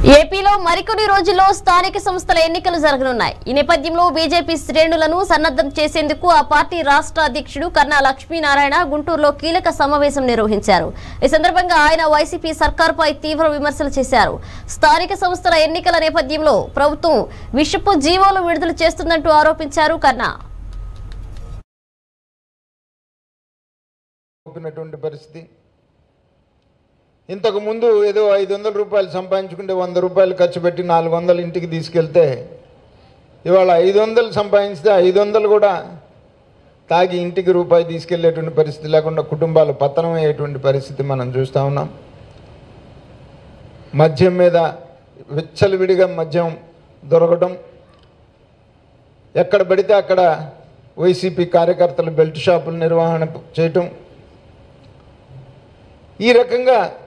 ఏపీలో మరికొన్ని రోజుల్లో స్థానిక సంస్థల ఎన్నికలు జరగనున్నాయి ఈ నేపథ్యంలో బీజేపీ శ్రేణులను సన్నద్ధం చేసేందుకు ఆ పార్టీ రాష్ట్ర అధ్యక్షుడు కన్నా లక్ష్మీనారాయణ గుంటూరులో కీలక సమావేశం నిర్వహించారు ఈ సందర్భంగా ఆయన వైసీపీ సర్కార్పై తీవ్ర విమర్శలు చేశారు స్థానిక సంస్థల ఎన్నికల నేపథ్యంలో ప్రభుత్వం విషపు జీవోలు విడుదల చేస్తుందంటూ ఆరోపించారు కన్నా చూపినటువంటి పరిస్థితి ఇంతకు ముందు ఏదో ఐదు వందల రూపాయలు సంపాదించుకుంటే వంద రూపాయలు ఖర్చు పెట్టి నాలుగు వందలు ఇంటికి తీసుకెళ్తే ఇవాళ ఐదు వందలు సంపాదించితే ఐదు వందలు కూడా తాగి ఇంటికి రూపాయి తీసుకెళ్లేటువంటి పరిస్థితి లేకుండా కుటుంబాలు పతనం అయ్యేటువంటి పరిస్థితి మనం చూస్తూ ఉన్నాం మద్యం మీద విచ్చలవిడిగా మద్యం దొరకడం ఎక్కడ పడితే అక్కడ వైసీపీ కార్యకర్తలు బెల్ట్ షాపుల నిర్వహణ చేయటం ఈ రకంగా